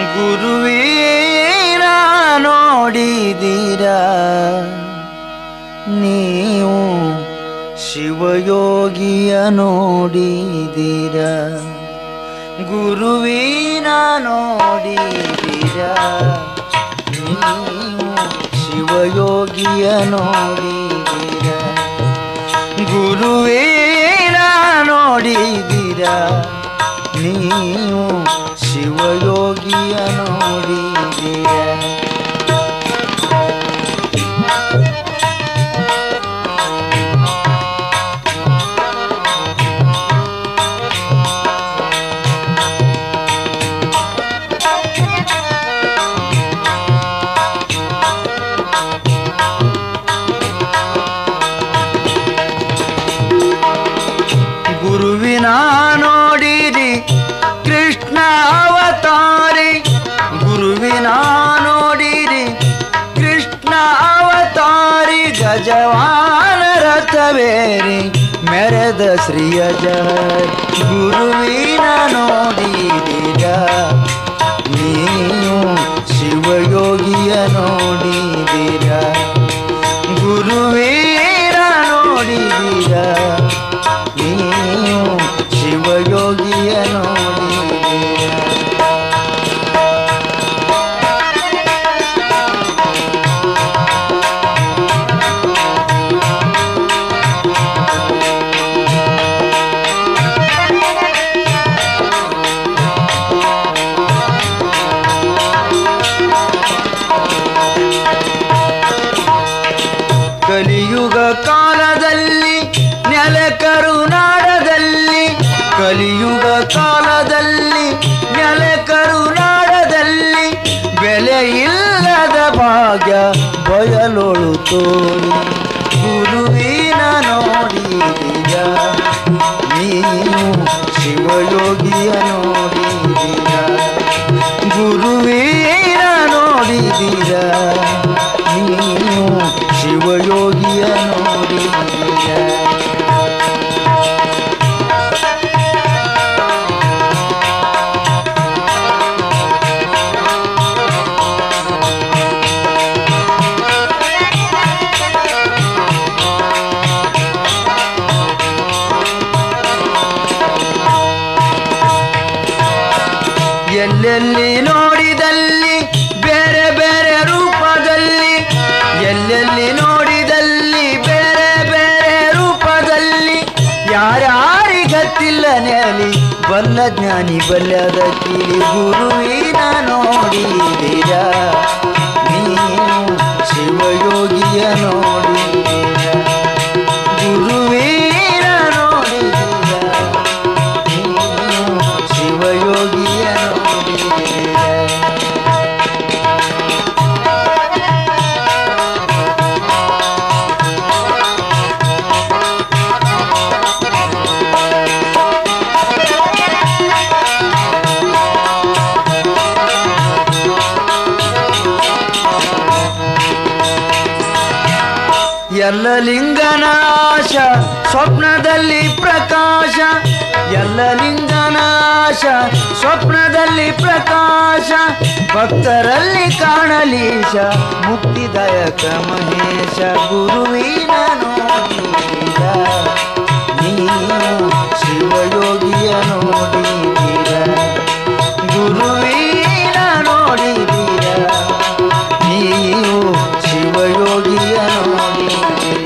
ಗುರುವೀನ ನೋಡಿದೀರ ನೀವು ಶಿವಯೋಗಿಯ ನೋಡಿದೀರ ಗುರುವಿನ ನೋಡಿದೀರ ನೀವು ಶಿವಯೋಗಿಯ ನೋಡಿದೀರ ಗುರುವೇನ ನೋಡಿದೀರ ನೀವು ಶಿವಯೋಗಿಯ ನೋಡಿದೀರ ಗುರುವಿನ ನೋಡಿರಿ ಕೃಷ್ಣ ಅವತಾರಿ ಗುರುವಿನ ನೋಡಿರಿ ಕೃಷ್ಣ ಅವತಾರಿ ಗಜವಾನ ರಥವೇರಿ ಮೆರೆದ ಶ್ರೀಯ ಜಹರ್ ಗುರುವಿನ ನೋಡಿದಿರ ನೀವು ಶಿವಯೋಗಿಯ ನೋಡಿದಿರ ಗುರುವೀರ ನೋಡಿದಿರ ನೀವು ಶಿವಯೋಗಿಯ ನೋಡಿದಿರ ಕಲಿಯುಗ ಕಾಲದಲ್ಲಿ ನೆಲ ಕರುನಾಡದಲ್ಲಿ ಕಲಿಯುಗ ಕಾಲದಲ್ಲಿ ನೆಲ ಕರುನಾಡದಲ್ಲಿ ಬೆಲೆ ಇಲ್ಲದ ಭಾಗ್ಯ ಬಯಲೊಳು ತೋರಿ ಗುರುವಿನ ನೋಡಿದೀರ ನೀವು ಶಿವಯೋಗಿಯ ನೋಡಿದೀರ ಗುರುವೀರ ನೋಡಿದೀರ ನೀವು ಶಿವಯೋಗಿಯ ನೋಡಿದೀರ ಎಲ್ಲೆಲ್ಲಿ ನೋಡಿದಲ್ಲಿ ಬೇರೆ ಬೇರೆ ರೂಪದಲ್ಲಿ ಎಲ್ಲೆಲ್ಲಿ ನೋಡಿದಲ್ಲಿ ಬೇರೆ ಬೇರೆ ರೂಪದಲ್ಲಿ ಯಾರ್ಯಾರಿಗತ್ತಿಲ್ಲ ನೆಲಿ ಬಲ್ಲ ಜ್ಞಾನಿ ಬಲ್ಲದ ಕಿಲಿ ಗುರುವಿನ ನೋಡಿದಿರ ನೀವು ಶಿವಯೋಗಿಯ ನೋಡಿದಿರ ಗುರುವಿನ ನೋಡಿದಿರ ನೀವು ಶಿವಯೋಗಿಯ ನೋಡಿದಿರ ಎಲ್ಲ ಲಿಂಗನಾಶ ಸ್ವಪ್ನದಲ್ಲಿ ಪ್ರಕಾಶ ಎಲ್ಲ ಲಿಂಗನಾಶ ಸ್ವಪ್ನದಲ್ಲಿ ಪ್ರಕಾಶ ಭಕ್ತರಲ್ಲಿ ಕಾಣಲೀಶ ಮುಕ್ತಿದಾಯಕ ಮಹೇಶ ಗುರುವಿನ ನೋಡಿದ ನೀವು ಶಿವಯೋಗಿಯ ನೋಡಿದ್ದೀರ ಗುರುವಿನ ನೋಡಿದ್ದೀರ ನೀವು ಶಿವಯೋಗಿಯ ನೋಡಿದ್ದೀರ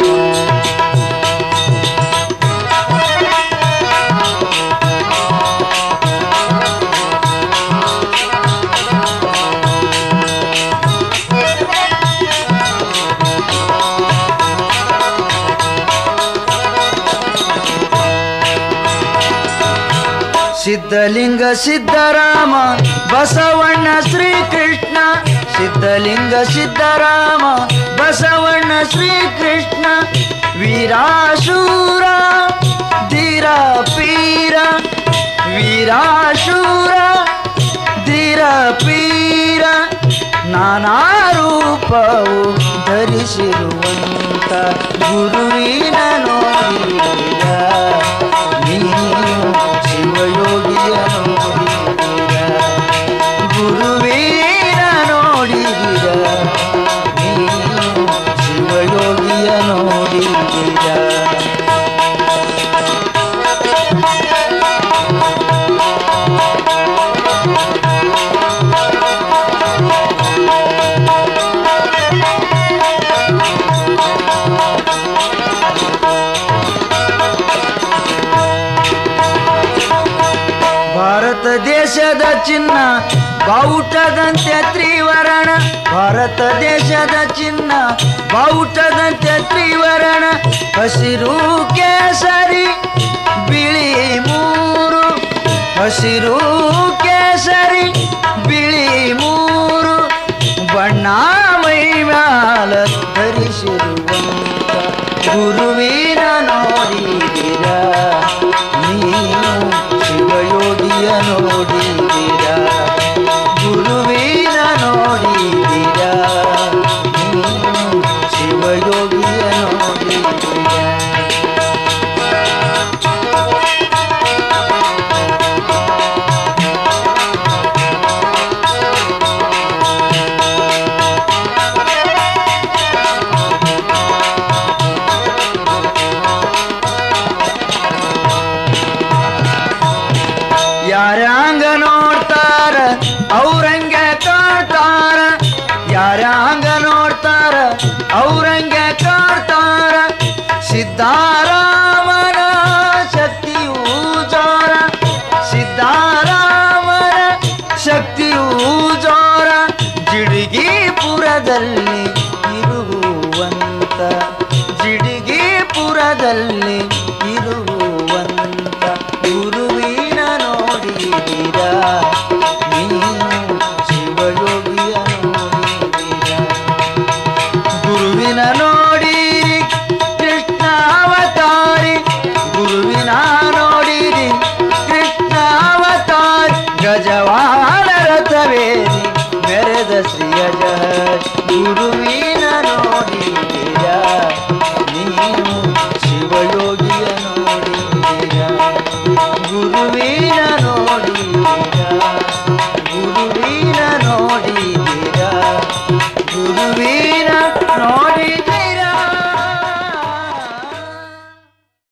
ಸಿದ್ಧಲಿಂಗ ಸಿದ್ಧರಾಮ ಬಸವಣ್ಣ ಶ್ರೀಕೃಷ್ಣ ಸಿದ್ಧಲಿಂಗ ಸಿದ್ಧರಾಮ ಬಸವಣ್ಣ ಶ್ರೀಕೃಷ್ಣ ವೀರಾಶೂರ ಧೀರ ಪೀರ ವೀರಾಶೂರ ಧೀರ ಪೀರ ನಾನಾ ರೂಪವು ಧರಿಸಿರುವಂತ ಗುರುವಿನ ನೋಡಿದ ನೀವು ಶಿವಯೋಗಿಯ ನೋಡಿದ ಗುರುವೇ ದೇಶದ ಚಿನ್ನ ಬಾವುಟದಂತೆ ತ್ರಿವರ್ಣ ಭಾರತ ದೇಶದ ಚಿನ್ನ ಬಾವುಟದಂತೆ ತ್ರಿವರ್ಣ ಹಸಿರು ಕೇಸರಿ ಬಿಳಿ ಮೂರು ಹಸಿರು ಕೇಸರಿ ಬಿಳಿ ಮೂರು ಬಣ್ಣ ಮೈ ಮ್ಯಾಲ ಧರಿಸಿರುವಂತ ಗುರುವಿನ ನೋಡಿದಿರ ನೀವು ಶಿವಯೋಗಿಯ ನೋಡಿದಿರ ಗುರುವಿನ ನೋಡಿದಿರ ನೀವು ಶಿವಯೋಗಿಯ ನೋಡಿದಿರ ಯಾರ್ಯಾಂಗ ನೋಡ್ತಾರ ಅವ್ರಂಗೆ ಕಾಡ್ತಾರ ಯಾರ್ಯಾಂಗ ನೋಡ್ತಾರ ಅವ್ರಂಗೆ ಕಾಡ್ತಾರ ಸಿದ್ಧಾರಾಮನ ಶಕ್ತಿಯೂ ಜೋರ ಸಿದ್ಧಾರಾಮನ ಶಕ್ತಿಯೂ ಜೋರ ಜಿಡಿಗಿಪುರದಲ್ಲಿ